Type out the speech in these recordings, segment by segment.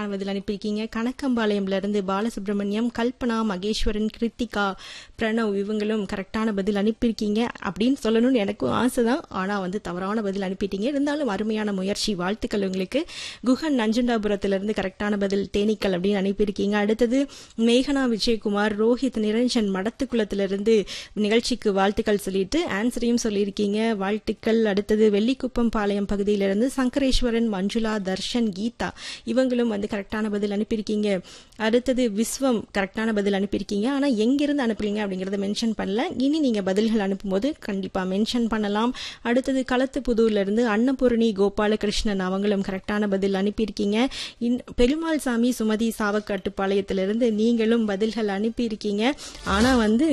கரெக்டான பதில் அனுப்பியிருக்கீங்க கணக்கம்பாளையம்ல இருந்து பாலசுப்ரமணியம் கல்பனா மகேஸ்வரன் கிருத்திகா பிரணவ் இவங்களும் கரெக்டான பதில் அனுப்பியிருக்கீங்க அப்படின்னு சொல்லணும்னு எனக்கும் ஆசை தான் ஆனால் வந்து தவறான பதில் அனுப்பிட்டீங்க இருந்தாலும் அருமையான முயற்சி வாழ்த்துக்கள் உங்களுக்கு குஹன் நஞ்சுண்டாபுரத்திலிருந்து கரெக்டான பதில் தேனீக்கள் அப்படின்னு அனுப்பியிருக்கீங்க அடுத்தது மேகனா விஜயகுமார் ரோஹித் நிரஞ்சன் மடத்துக்குளத்திலிருந்து நிகழ்ச்சிக்கு வாழ்த்துக்கள் சொல்லிட்டு ஆன்சரையும் சொல்லியிருக்கீங்க வாழ்த்துக்கள் அடுத்தது வெள்ளிக்குப்பம் பாளையம் பகுதியிலிருந்து சங்கரேஸ்வரன் மஞ்சுளா தர்ஷன் கீதா இவங்களும் வந்து கரெக்டான பதில் அனுப்பியிருக்கீங்க அடுத்தது விஸ்வம் கரெக்டான பதில் அனுப்பியிருக்கீங்க ஆனா எங்கிருந்து அனுப்புறீங்க அப்படிங்கறத மென்ஷன் பண்ணல இனி நீங்க பதில்கள் அனுப்பும்போது கண்டிப்பா மென்ஷன் பண்ணலாம் அடுத்தது களத்துப்புதூர்ல இருந்து அன்னபூரணி கோபாலகிருஷ்ணன் அவங்களும் கரெக்டான பதில் அனுப்பியிருக்கீங்க இன்- பெருமாள் சாமி சுமதி சாவக்காட்டுப்பாளையத்திலிருந்து நீங்களும் பதில்கள் அனுப்பியிருக்கீங்க ஆனா வந்து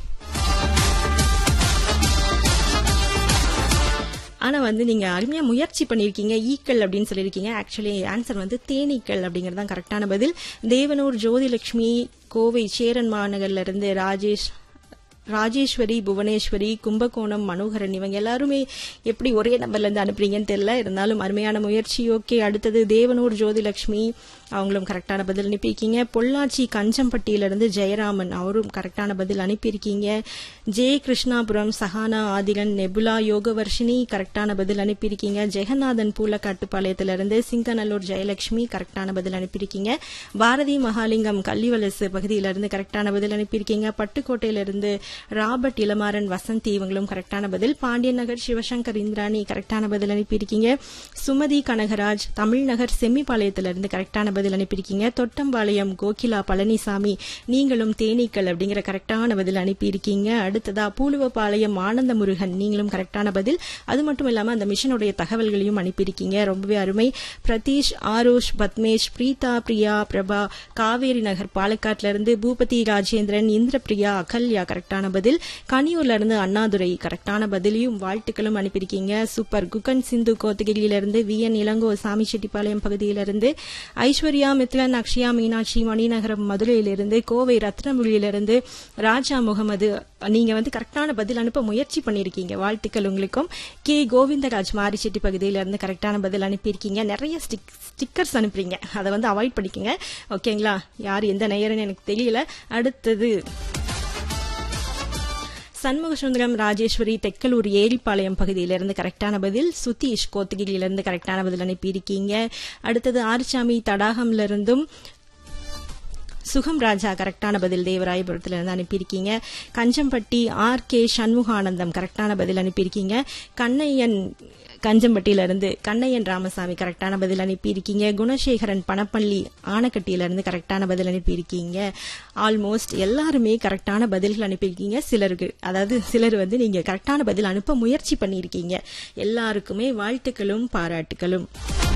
ஆனா வந்து நீங்க அருமையா முயற்சி பண்ணிருக்கீங்க ஈக்கள் அப்படின்னு சொல்லியிருக்கீங்க ஆக்சுவலி ஆன்சர் வந்து தேனீக்கள் அப்படிங்கிறது தான் கரெக்டான பதில் தேவனூர் ஜோதிலட்சுமி கோவை சேரன் மாநகர்ல இருந்து ராஜேஷ் ராஜேஸ்வரி புவனேஸ்வரி கும்பகோணம் மனோகரன் இவங்க எல்லாருமே எப்படி ஒரே நம்பர்ல இருந்து அனுப்புறீங்கன்னு தெரியல இருந்தாலும் அருமையான முயற்சி ஓகே அடுத்தது தேவனூர் ஜோதிலட்சுமி அவங்களும் கரெக்டான பதில் அனுப்பியிருக்கீங்க பொள்ளாச்சி கஞ்சம்பட்டியிலிருந்து ஜெயராமன் அவரும் கரெக்டான பதில் அனுப்பியிருக்கீங்க ஜே கிருஷ்ணாபுரம் சஹானா ஆதிரன் நெபுலா யோகவர்ஷினி கரெக்டான பதில் அனுப்பியிருக்கீங்க ஜெகநாதன் பூலக்காட்டுப்பாளையத்திலிருந்து சிங்கநல்லூர் ஜெயலட்சுமி கரெக்டான பதில் அனுப்பியிருக்கீங்க பாரதி மகாலிங்கம் கள்ளிவலசு பகுதியிலிருந்து கரெக்டான பதில் அனுப்பியிருக்கீங்க பட்டுக்கோட்டையிலிருந்து ராபர்ட் இளமாறன் வசந்தி இவங்களும் கரெக்டான பதில் பாண்டியன் நகர் சிவசங்கர் இந்திராணி கரெக்டான பதில் அனுப்பியிருக்கீங்க சுமதி கனகராஜ் தமிழ்நகர் செம்மிபாளையத்திலிருந்து கரெக்டான பதில் அனுப்பியிருக்கீங்க தொட்டம்பாளையம் கோகிலா பழனிசாமி நீங்களும் தேனீக்கள் அப்படிங்கிற கரெக்டான பதில் அனுப்பியிருக்கீங்க அடுத்ததா பூலுவப்பாளையம் ஆனந்த முருகன் நீங்களும் கரெக்டான பதில் அது மட்டும் இல்லாம அந்த மிஷனுடைய தகவல்களையும் அனுப்பியிருக்கீங்க ரொம்பவே அருமை பிரதீஷ் ஆரோஷ் பத்மேஷ் பிரீதா பிரியா பிரபா காவேரி நகர் பாலக்காட்டுல இருந்து பூபதி ராஜேந்திரன் இந்திரபிரியா அகல்யா கரெக்டான பதில் கனியூர்ல இருந்து அண்ணாதுரை கரெக்டான பதிலையும் வாழ்த்துக்களும் அனுப்பியிருக்கீங்க சூப்பர் குகன் சிந்து கோத்தகிரியிலிருந்து வி என் இளங்கோ சாமிச்செட்டிப்பாளையம் பகுதியிலிருந்து ஐஸ்வர்யா மித்லன் அக்ஷயா மீனாட்சி மணிநகரம் மதுரையிலிருந்து கோவை ரத்னமொழியிலிருந்து ராஜா முகமது நீங்க வந்து கரெக்டான பதில் அனுப்ப முயற்சி பண்ணிருக்கீங்க வாழ்த்துக்கள் உங்களுக்கும் கே கோவிந்தராஜ் மாரிச்செட்டி பகுதியிலிருந்து கரெக்டான பதில் அனுப்பியிருக்கீங்க நிறைய ஸ்டிக் ஸ்டிக்கர்ஸ் அனுப்புறீங்க அதை வந்து அவாய்ட் பண்ணிக்கங்க ஓகேங்களா யார் எந்த நேரம்னு எனக்கு தெரியல அடுத்தது சண்முக சுந்தரம் ராஜேஸ்வரி தெக்கலூர் ஏரிப்பாளையம் பகுதியிலிருந்து கரெக்டான பதில் சுதீஷ் கோத்தகிரியிலிருந்து கரெக்டான பதில் அனுப்பியிருக்கீங்க அடுத்தது ஆர்ச்சாமி தடாகம்ல இருந்தும் சுகம் ராஜா கரெக்டான பதில் தேவராயபுரத்துல இருந்து அனுப்பியிருக்கீங்க கஞ்சம்பட்டி ஆர் கே சண்முகானந்தம் கரெக்டான பதில் அனுப்பியிருக்கீங்க கண்ணையன் கஞ்சம்பட்டியில இருந்து கண்ணையன் ராமசாமி கரெக்டான பதில் அனுப்பியிருக்கீங்க குணசேகரன் பணப்பள்ளி ஆனக்கட்டியில இருந்து கரெக்டான பதில் அனுப்பியிருக்கீங்க ஆல்மோஸ்ட் எல்லாருமே கரெக்டான பதில்கள் அனுப்பியிருக்கீங்க சிலருக்கு அதாவது சிலர் வந்து நீங்க கரெக்டான பதில் அனுப்ப முயற்சி பண்ணியிருக்கீங்க எல்லாருக்குமே வாழ்த்துக்களும் பாராட்டுகளும்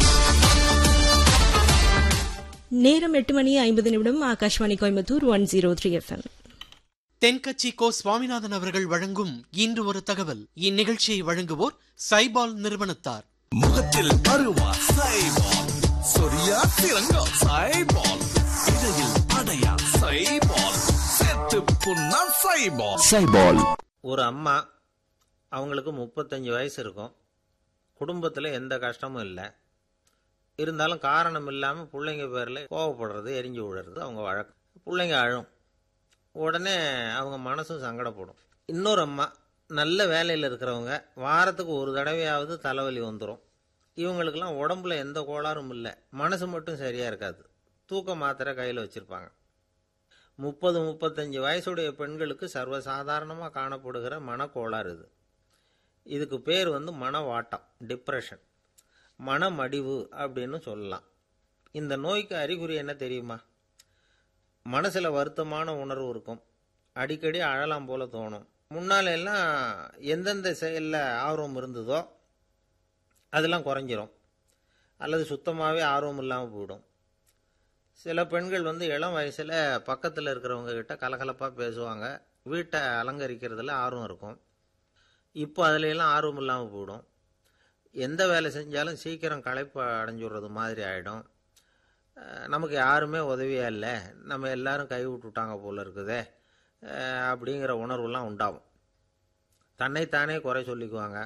நேரம் எட்டு மணி ஐம்பது நிமிடம் Akashvani Coimbatore one zero three FM Thenkatchi Ko Swaminathan அவர்கள் வழங்கும் இன்று ஒரு தகவல் இந்நிகழ்ச்சியை வழங்குவோர் சைபால் நிறுவனத்தார் முகத்தில் அருவா சைபால் சொரியா திரங்கா சைபால் இடையில் அடையா சைபால் செத்து புண்ணா சைபால் சைபால் ஒரு அம்மா அவங்களுக்கு முப்பத்தஞ்சு வயசு இருக்கும் குடும்பத்தில் எந்த கஷ்டமும் இல்லை இருந்தாலும் காரணம் இல்லாமல் பிள்ளைங்க பேரில் கோவப்படுறது எரிஞ்சு விழுறது அவங்க வழக்கம் பிள்ளைங்க அழும் உடனே அவங்க மனசும் சங்கடப்படும் இன்னொரு அம்மா நல்ல வேலையில் இருக்கிறவங்க வாரத்துக்கு ஒரு தடவையாவது தலைவலி வந்துடும் இவங்களுக்கெல்லாம் உடம்புல எந்த கோளாறும் இல்லை மனசு மட்டும் சரியாக இருக்காது தூக்க மாத்திரை கையில் வச்சுருப்பாங்க முப்பது முப்பத்தஞ்சு வயசுடைய பெண்களுக்கு சர்வசாதாரணமாக காணப்படுகிற மனக்கோளாறு இது இதுக்கு பேர் வந்து மனவாட்டம் டிப்ரெஷன் மனமடிவு அப்படின்னு சொல்லலாம் இந்த நோய்க்கு அறிகுறி என்ன தெரியுமா மனசில் வருத்தமான உணர்வு இருக்கும் அடிக்கடி அழலாம் போல தோணும் முன்னால எல்லாம் எந்தெந்த செயலில் ஆர்வம் இருந்ததோ அதெல்லாம் குறைஞ்சிரும் அல்லது சுத்தமாகவே ஆர்வம் இல்லாமல் போயிடும் சில பெண்கள் வந்து இளம் வயசில் பக்கத்தில் இருக்கிறவங்க கிட்ட கலகலப்பாக பேசுவாங்க வீட்டை அலங்கரிக்கிறதுல ஆர்வம் இருக்கும் இப்போ அதுல எல்லாம் ஆர்வம் இல்லாமல் போயிடும் எந்த வேலை செஞ்சாலும் சீக்கிரம் களைப்பு அடைஞ்சுடுறது மாதிரி ஆகிடும் நமக்கு யாருமே உதவியாக இல்லை நம்ம எல்லாரும் கை விட்டுட்டாங்க போல இருக்குதே அஹ் அப்படிங்கிற உணர்வுலாம் உண்டாகும் தன்னைத்தானே குறை சொல்லிக்குவாங்க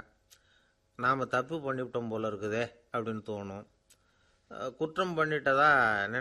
நாம் தப்பு பண்ணிவிட்டோம் போல இருக்குதே அப்படின்னு தோணும் அஹ் குற்றம் பண்ணிட்டதா